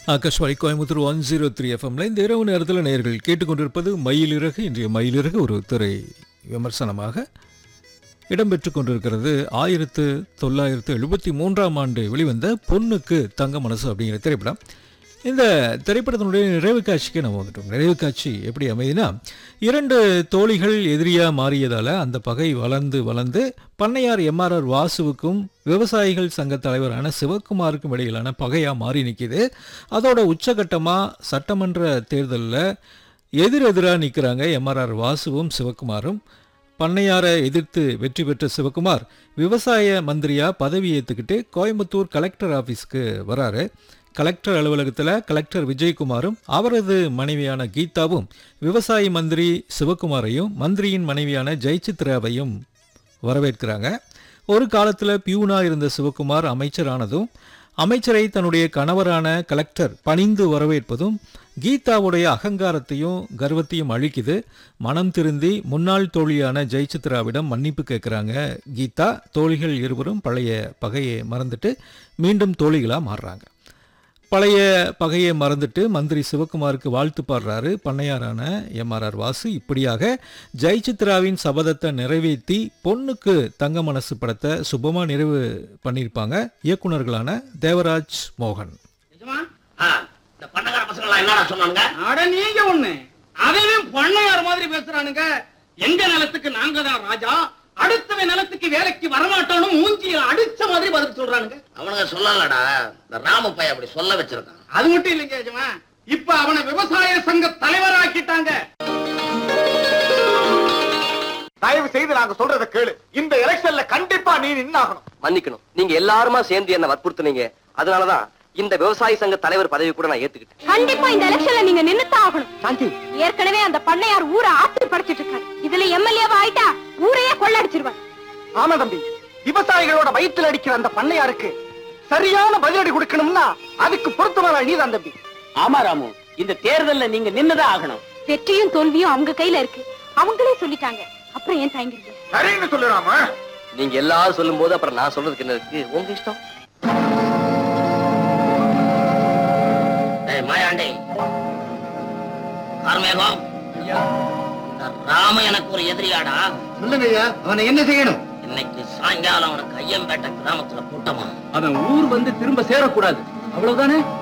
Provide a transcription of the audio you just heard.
Akashvani Coimbatore one zero three எஃப்எம்ல இந்த இரவு நேரத்தில் நேயர்கள் கேட்டுக்கொண்டிருப்பது மயிலிறகு இன்றைய மயிலிறகு ஒரு திரை விமர்சனமாக இடம்பெற்று கொண்டிருக்கிறது ஆயிரத்து தொள்ளாயிரத்து எழுபத்தி மூன்றாம் ஆண்டு வெளிவந்த பொண்ணுக்கு தங்க மனசு அப்படிங்கிற திரைப்படம் இந்த திரைப்படத்தினுடைய நிறைவு காட்சிக்கு நம்ம வந்துட்டோம் நிறைவு காட்சி எப்படி அமைதினா இரண்டு தோழிகள் எதிரியாக மாறியதால் அந்த பகை வளர்ந்து வளர்ந்து பண்ணையார் எம்ஆர்ஆர் வாசுவுக்கும் விவசாயிகள் சங்க தலைவரான சிவகுமாருக்கும் இடையிலான பகையாக மாறி நிற்கிது அதோட உச்சகட்டமாக சட்டமன்ற தேர்தலில் எதிரெதிராக நிற்கிறாங்க எம்ஆர்ஆர் வாசுவும் சிவகுமாரும் பண்ணையாரை எதிர்த்து வெற்றி பெற்ற சிவகுமார் விவசாய மந்திரியா பதவி ஏற்றுக்கிட்டு கோயம்புத்தூர் கலெக்டர் ஆஃபீஸ்க்கு வராரு கலெக்டர் அலுவலகத்தில் கலெக்டர் விஜயகுமாரும் அவரது மனைவியான கீதாவும் விவசாய மந்திரி சிவகுமாரையும் மந்திரியின் மனைவியான ஜெயசித்ராவையும் வரவேற்கிறாங்க ஒரு காலத்தில் பியூனா இருந்த சிவகுமார் அமைச்சரானதும் அமைச்சரை தன்னுடைய கணவரான கலெக்டர் பணிந்து வரவேற்பதும் கீதாவுடைய அகங்காரத்தையும் கர்வத்தையும் அழிக்குது மனம் திருந்தி முன்னாள் தோழியான ஜெயசித்ராவிடம் மன்னிப்பு கேட்குறாங்க கீதா தோழிகள் இருவரும் பழைய பகையை மறந்துட்டு மீண்டும் தோழிகளாக மாறுறாங்க பழைய பகையை மறந்துட்டு மந்திரி சிவகுமாருக்கு வாழ்த்து பாடுறாரு பண்ணையாரான எம்ஆர்ஆர் வாசு இப்படியாக ஜெயசித்ராவின் சபதத்தை நிறைவேற்றி பொண்ணுக்கு தங்க மனசு படத்தை சுபமாக நிறைவு பண்ணியிருப்பாங்க இயக்குனர்களான தேவராஜ் மோகன் நிஜமா? ஆ, இந்த பண்ணக்கார பசங்க என்னடா சொன்னானுங்க அட நீங்க ஒண்ணு அவன் பண்ணையார் மாதிரி பேசுறானுங்க எங்க நிலத்துக்கு நாங்க தான் ராஜா அடுத்தவன் நிலத்துக்கு வேலைக்கு வரமாட்டோம்னு மூஞ்சிய அடிச்ச மாதிரி பதில் சொல்றானுங்க அவனுங்க சொல்லலடா இந்த ராம பையன் அப்படி சொல்ல வச்சிருக்கான் அது மட்டும் இல்லைங்க எஜமா இப்ப அவனை விவசாய சங்க தலைவராக்கிட்டாங்க தயவு செய்து நாங்க சொல்றத கேளு இந்த எலெக்ஷன்ல கண்டிப்பா நீ நின்னாகணும் மன்னிக்கணும் நீங்க எல்லாருமா சேர்ந்து என்ன வற்புறுத்துனீங்க அதனாலதான் இந்த விவசாய சங்க தலைவர் பதவி கூட நான் ஏத்துக்கிட்டேன் கண்டிப்பா இந்த எலெக்ஷன்ல நீங்க நின்னுதான் ஆகணும் சாந்தி ஏற்கனவே அந்த பண்ணையார் ஊரை ஆட்டி படைச்சிட்டு இருக்காரு இதுல எம்எல்ஏவா ஆயிட்டா ஊரையே கொள்ளடிச்சிருவார் ஆமா தம்பி விவசாயிகளோட வயித்துல அடிக்கிற அந்த பண்ணையாருக்கு சரியான பதிலடி கொடுக்கணும்னா அதுக்கு பொருத்தமான நீதான் தம்பி ஆமா ராமு இந்த தேர்தல்ல நீங்க நின்னுதான் ஆகணும் வெற்றியும் தோல்வியும் அவங்க கையில இருக்கு அவங்களே சொல்லிட்டாங்க அப்புறம் ஏன் தயங்குறீங்க சரின்னு சொல்லுறாம நீங்க எல்லாரும் சொல்லும் போது அப்புறம் நான் சொல்றதுக்கு என்ன இருக்கு உங்க இஷ்டம் டேய் மாயாண்டி கார்மேகம் இந்த ராம எனக்கு ஒரு எதிரியாடா சொல்லுங்க ஐயா அவனை என்ன செய்யணும் இன்னைக்கு சாயங்காலம் அவனுக்கு ஐயம்பேட்டை கிராமத்துல கூட்டமா அவன் ஊர் வந்து திரும்ப சேரக்கூடாது அவ்வளவுதானே